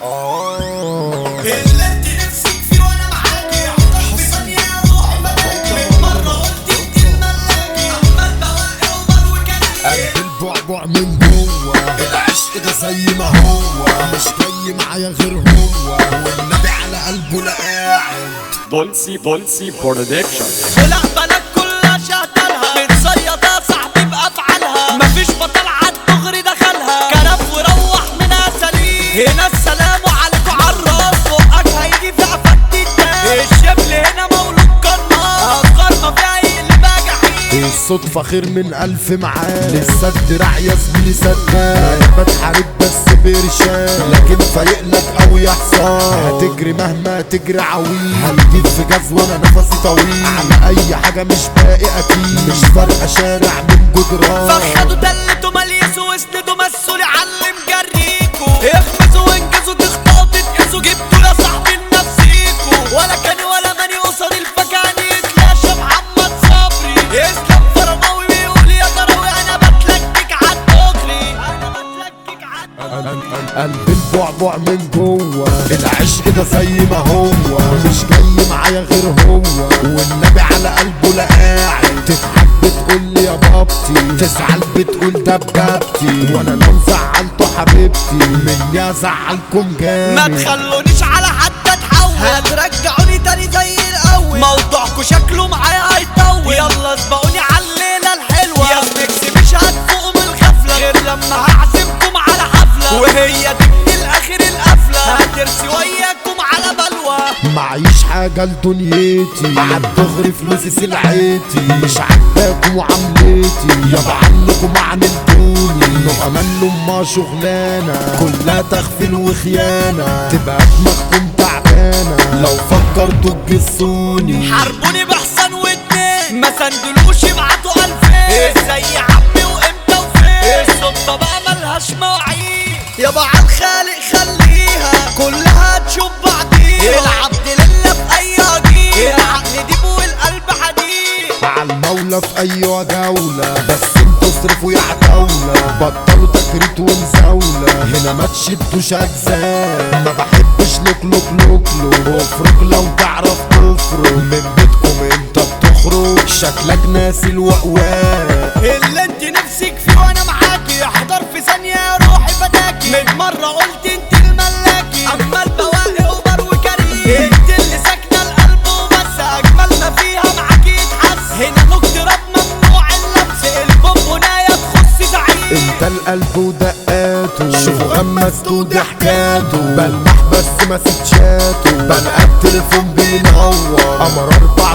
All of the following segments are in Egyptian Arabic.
اللي انت نفسك فيه وانا معاكي احضر في ثانية روح ملاكي من مرة قلت انت الملاكي عمال بواقي ومر وكريم قلب البعبع من جوه العشق ده زي ما هو مش جاي معايا غير هو والنبي على قلبه لا قاعد دولسي دولسي برودكشن ولا بلد كلها شهدلها متصيدة صاحبي بأفعالها مفيش بطل عالدغري دخلها كرف وروح منها سليم هنا السلام عليكم عالراس فوقك هيجي في عفتي الدم الشبل هنا مولود قناص أفكار ما فيها يقلبها جحيم الصدفة خير من ألف معاه لسه الدراع يا زميلي سداد أنا بتحارب بس برشاد لكن فايقلك أو يا حصان هتجري مهما تجري عويل هنجيب في جاز وأنا نفسي طويل على أي حاجة مش باقي أكيد مش فارقة شارع من جدران فخدوا دلتوا مليسوا واسندوا مسوا لعلم جريكوا اخبزوا وانجزوا تخطئوا تتقسوا جبتوا يا صاحبي لنفسيكوا ولا كان ولا ماني قصر الفكاني يتلاشى محمد صبري اسلام فرماوي بيقول يا ضراوي انا بتلكك عالدغري انا بتلكك عالدغري قلب البعبع من جوه العشق ده زي ما هو مش جاي معايا غير هو والنبي على قلبه لا قاعد تضحك بتقول لي يا بابتي تزعل بتقول ده بجابتي وانا لو زعلته حبيبتي مني ازعلكم ما جامد تخلونيش على حد اتحول هترجعوني تاني زي الاول موضوعكوا شكله معايا هيطول يلا اسبقوني على الليله الحلوه يا ميكس مش هتفوقوا من الغفله غير لما هعزمكم على حفله وهي دي من الاخر القفله هترسي وياكم على بلوى معيش حاجة لدنيتي عالدغري فلوسي سلعتي مش عاجباكم وعملتي يابا عنكم عملتوني نوع منه ما شغلانة كلها تغفيل وخيانة تبقى دماغكم تعبانة لو فكرتوا تجسوني حاربوني بحسن واتنين ما سندلوش يبعتوا الفين ازاي يا عمي وامتى وفين الصدفة بقى ملهاش مواعيد يابا عالخالق خليها كلها تشوف بعضيها العبد لله في اي هجير العقل ديب والقلب حديد عالمولى في اي جولة بس انتوا اصرفوا يا عتاولة بطلوا تكريت ومزاولة هنا ما تشدوش اجزاء ما بحبش لوك لوك لوك لوك افرق لو تعرف تفرق من بيتكم انت بتخرج شكلك ناسي الوقواق اللي انت نفسك فيه وانا معاكي احضر في ثانية يا روحي فداكي من مرة قلت انت الملاكي عمال بواقي اوبر وكريم انت اللي ساكنة القلب وبس اجمل ما فيها معاكي يتحس هنا نقطة ممنوع اللمس البونبوناية تخص زعيم انت القلب ودقاته شوفوا غمزته دي حكاته بلمح بس ما سيتشاته بلقى التليفون بينور قمر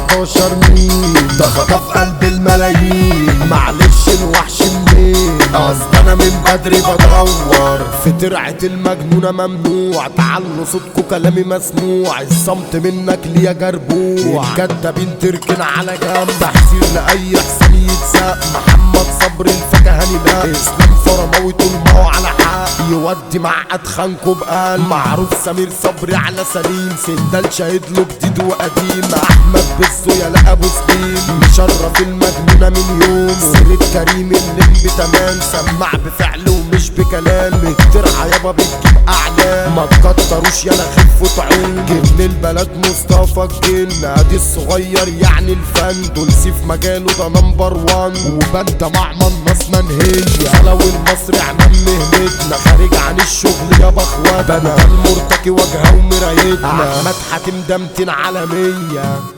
14 مين ده خطف قلب الملايين معلش الوحش منين اصل انا من بدري بدور في ترعة المجنونة ممنوع تعالوا صوتكوا كلامي مسموع الصمت منك ليا جربوع الكدابين تركن على جنب تحذير لأي حسين يتساق محمد صبري الفكهاني لا اسلام فرماوي طول ما هو على حق يودي مع ادخانكوا بقلب معروف سمير صبري على سليم سندال شاهد له جديد وقديم احمد بزو يا لا ابو سليم مشرف المجنونه من يوم سيرة كريم اللمب تمام سمع بفعل ومش بكلام الترعه يابا بتجيب اعلام ما تكتروش يلا خفوا تعون جن البلد مصطفى الجن ادي الصغير يعني الفن دول سيف مجاله ده نمبر وان وبنت مع منص منهية لو المصري عمام مهنتنا خارج عن الشغل يابا اخواتنا المرتكي واجهه ومرايتنا احمد حاتم ده 200 عالمية